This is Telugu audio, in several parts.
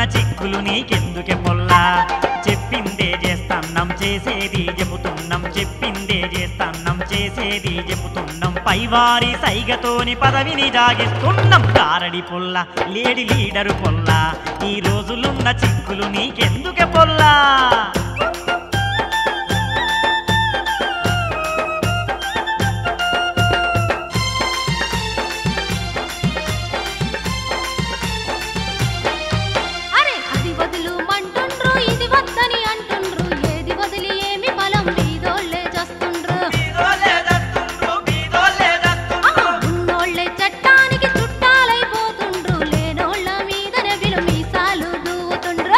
చిక్కులు నీకెందుకే పొల్లా చెప్పిందే చేస్తాన్నం చేసేది చెబుతున్నాం చెప్పిందే చేస్తాన్నం చేసేది చెబుతున్నాం పైవారి సైగతోని పదవిని జాగిస్తున్నాం గారడి పొల్ల లేడి లీడరు పొల్ల ఈ రోజులున్న చిక్కులు నీకెందుకే పొల్లా అరే అది వదులు మంటుండ్రు ఇది వద్దని అంటుండ్రు ఏది వదిలి ఏమి బలం బీదోళ్ళే చేస్తుండ్రు ఆహా, ఉన్నోళ్ళే చట్టానికి చుట్టాలైపోతుండ్రు లేనోళ్ళ మీద విలు మీసాలు దూవుతుండ్రు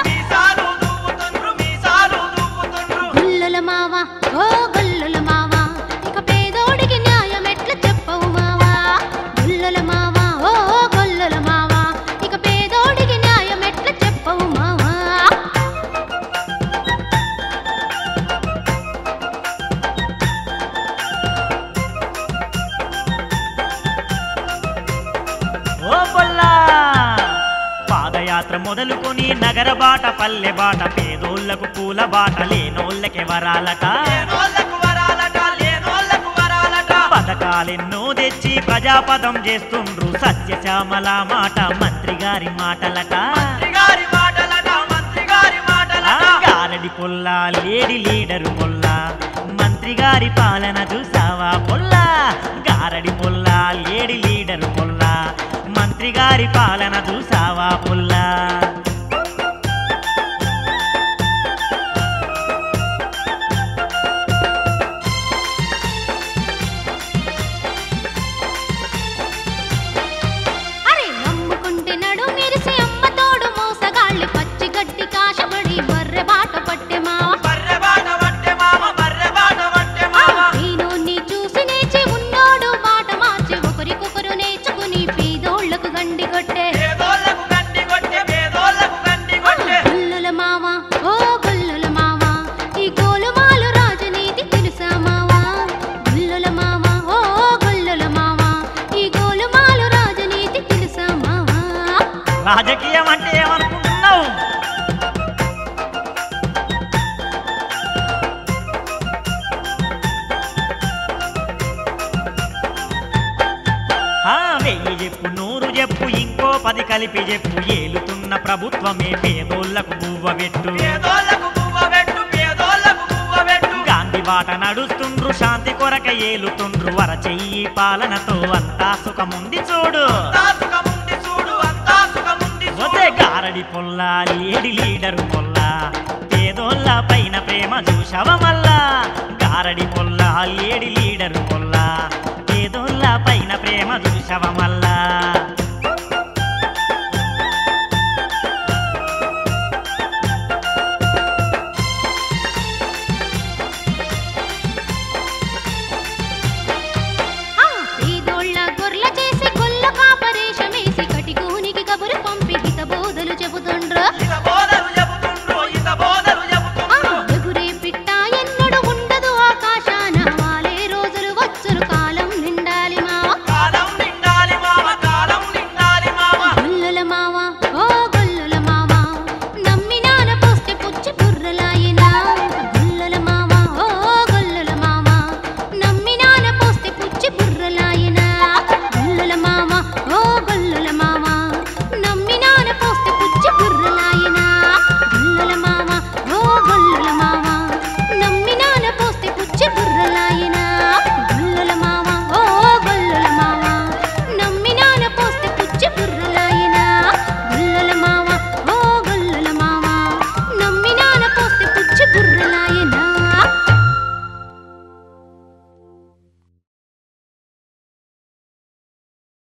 గుల్లుల మావా ఓ గుల్లుల మావా ఇక పేదోడికి న్యాయం ఎట్లా చెప్పవు మావా గుల్లుల మావా ఓ గుల్లుల మావా ఇక పేదోడికి న్యాయం ఎట్లా చెప్పవు మావా ఓ పొల్లా పాదయాత్ర మొదలుకొని నగర బాట పల్లె బాట పేదోళ్లకు పూల బాట లేనోళ్ళకి వరాలట పథకాలెన్నో తెచ్చి ప్రజాపదం చేస్తుండ్రు సత్యశ్యామల మాట మంత్రి గారి మాటలట ఆ, గారడి పొల్ల లేడి లీడరు పొల్ల మంత్రి గారి పాలన చూసావా పొల్ల గారడి పొల్ల లేడి లీడరు పొల్ల మంత్రి గారి పాలన చూసావా పొల్ల అరే నమ్ముకుంటే నడు మెరిసే అమ్మ తోడు మోసగాళ్ళు పచ్చి గడ్డి కాశపడి బర్రె బాట పట్టె మావా దీనోన్ని చూసి నేర్చి ఉన్నోడు మాట మార్చి ఒకరికొకరు నేర్చుకుని పీదోళ్లకు గండి కొట్టే గుల్లుల మావా ఓ గుల్లుల మావా ఈ గోలుమాలు రాజనీతి తెలుసా మావా గుల్లుల మావా ఓ గుల్లుల మావా ఈ గోలుమాలు రాజనీతి తెలుసా మావా రాజకీయం అంటే ఏమనుకుంటున్నావు ఆ, వెయ్యి చెప్పు నూరు చెప్పు ఇంకో పది కలిపి చెప్పు ఏలుతున్న ప్రభుత్వమే పేదోళ్లకు బువ్వ పెట్టు గాంధీ బాట నడుస్తుండ్రు శాంతి కొరక ఏలుతుండ్రు వర చెయ్యి పాలనతో అంతా సుఖముంది చూడు ఒసే గారడి పొల్ల లేడి లీడరు పొల్ల పేదోళ్ళ పైన ప్రేమ చూసవ మల్లా గారడి పొల్ల లేడి లీడరు పొల్ల పేదోళ్ళ పైన ప్రేమ చూసవ మల్లా